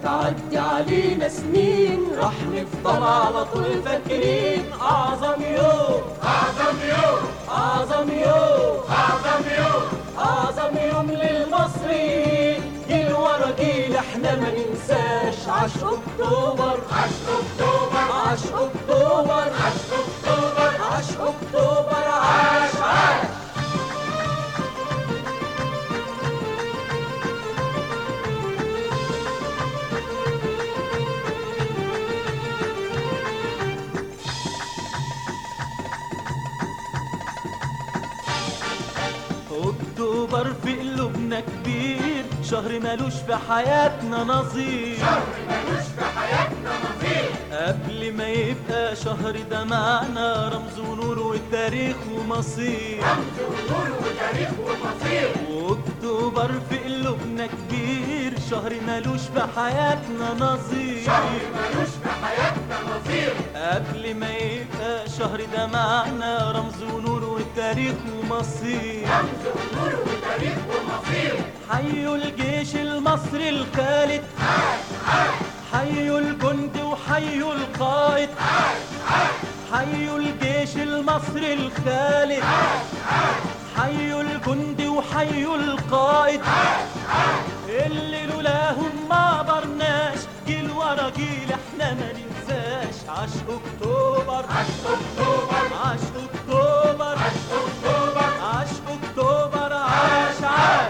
تعدي علينا سنين راح نفضل على طول فاكرين أعظم يوم أعظم يوم أعظم يوم أعظم يوم أعظم يوم للمصريين جيل ورا جيل احنا ما ننساش عاش أكتوبر عاش أكتوبر عاش أكتوبر عاش أكتوبر عاش أكتوبر عاش عاش أكتوبر في قلوبنا كبير شهر مالوش في حياتنا نظير شهر ملوش في حياتنا نظير قبل ما يبقى شهر ده معنا رمز ونور والتاريخ ومصير رمز ونور وتاريخ ومصير واكتوبر في قلوبنا كبير شهر مالوش في حياتنا نظير شهر ملوش في حياتنا نظير قبل ما يبقى شهر ده معنا رمز ونور والتاريخ ومصير رمز ونور وتاريخ ومصير حيوا الجيش المصري الخالد حيوا الجند وحيوا القائد حيوا الجيش المصري الخالد حيوا الجند وحيوا القائد اللي لولاهم ما قدرناش جيل ورا جيل احنا ما ننساش عاش اكتوبر عاش أكتوبر عاش اكتوبر عاش أكتوبر عاش اكتوبر عاش عاش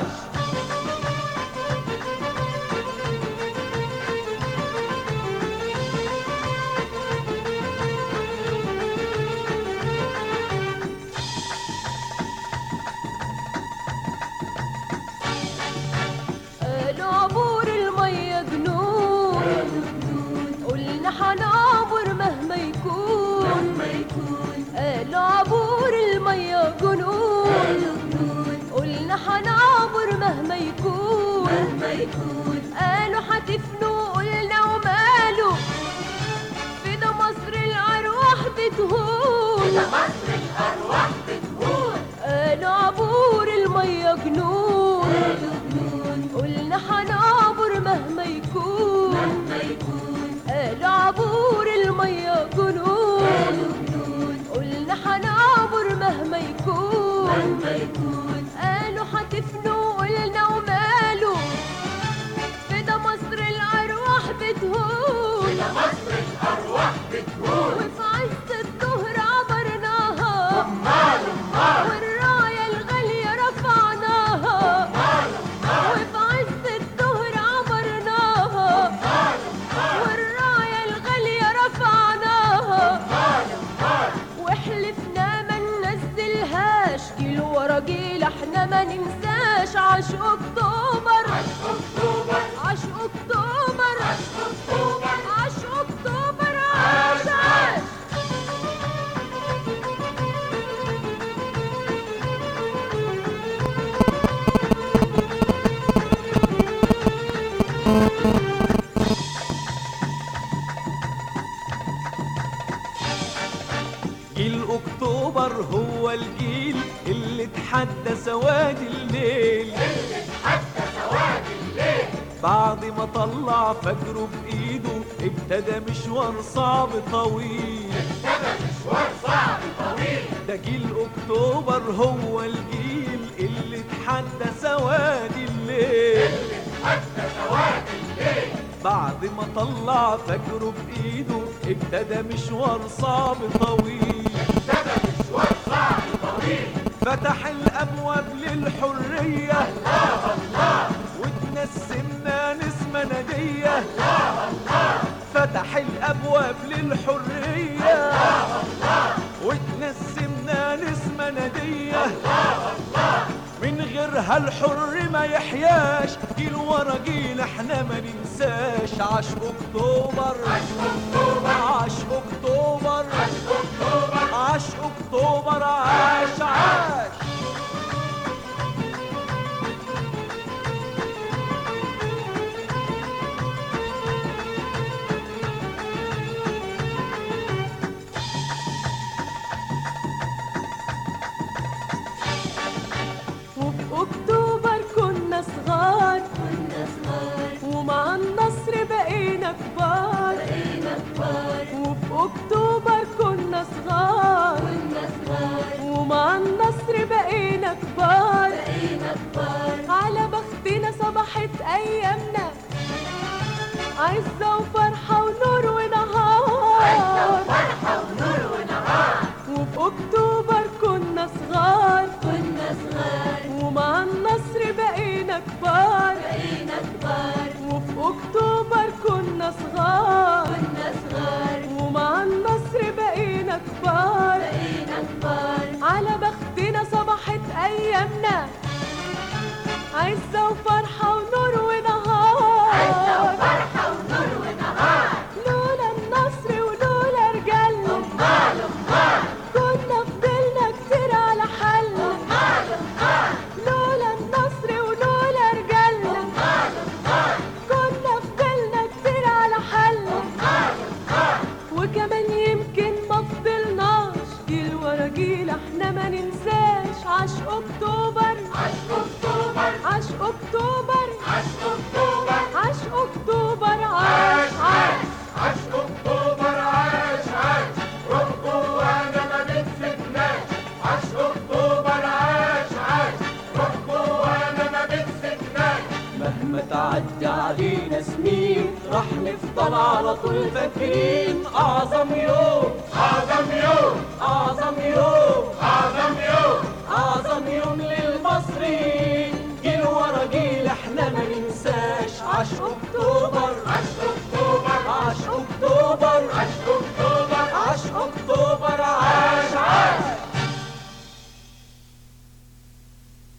قالوا عبور المية جنون قلنا حنعبر مهما يكون قالوا عبور المية جنون قلنا حنعبر مهما يكون قالوا حتفنوا قلنا وماله في ده مصر الأرواح بتهون مصر الأرواح بتهون قالوا عبور المية جنون قلنا حنعبر مهما يكون قالوا عبور المية جنون قلنا حنعبر مهما يكون قالوا حتفنوا قلنا وماله في ده مصر الأرواح بتهون مصر الأرواح بتهون وفي عز الظهر عبرناها أمال أمال والراية الغالية رفعناها وفي عز الظهر عبرناها والراية الغالية رفعناها وحلفنا ما ننزلهاش جيل ورا جيل احنا ما ننساش عاش اكتوبر أكتوبر عاش اكتوبر أكتوبر عاش اكتوبر عاش عاش جيل اكتوبر هو الجيل اللي اتحدى سواد الليل حتى سواد الليل بعد ما طلع فجره بايده ابتدى مشوار صعب طويل ابتدى مشوار صعب طويل ده جيل اكتوبر هو الجيل اللي اتحدى سواد الليل حتى سواد الليل بعد ما طلع فجره بايده ابتدى مشوار صعب طويل ابتدى مشوار صعب طويل فتح الابواب للحريه الله الله وتنسمنا نسمة نادية فتح الأبواب للحرية وتنسمنا نسمة نادية من غيرها الحر ما يحياش جيل ورا جيل احنا ما ننساش عاش اكتوبر عاش اكتوبر عاش اكتوبر عاش عاش وفي اكتوبر كنا صغار كنا صغار ومع النصر بقينا عزة وفرحة ونور ونهار فرحة ونور ونهار وفي أكتوبر كنا صغار كنا صغار ومع النصر بقينا كبار بقينا كبار وفي أكتوبر كنا صغار كنا صغار ومع النصر بقينا كبار بقينا كبار على بختنا صبحت أيامنا عزة وفرحة ونور ونهار عزة وفرحة ونور ونهار لولا النصر ولولا رجالنا أمال أمال كنا فضلنا كتير على حالنا أمال أمال لولا النصر ولولا رجالنا أمال أمال كنا فضلنا كتير على حالنا وكمان يمكن ما فضلناش جيل ورا جيل احنا ما ننساش عاش اكتوبر عاش أكتوبر عاش اكتوبر عاش أكتوبر عاش اكتوبر عاش عاش عاش أكتوبر عاش عاش روح جوانا ما بتسيبناش عاش أكتوبر عاش عاش روح جوانا ما بتسيبناش مهما تعدي علينا سنين راح نفضل على طول فاكرين أعظم يوم أعظم يوم أعظم يوم أعظم يوم أعظم يوم للمصريين جيل ورا جيل احنا ما ننساش عاش أكتوبر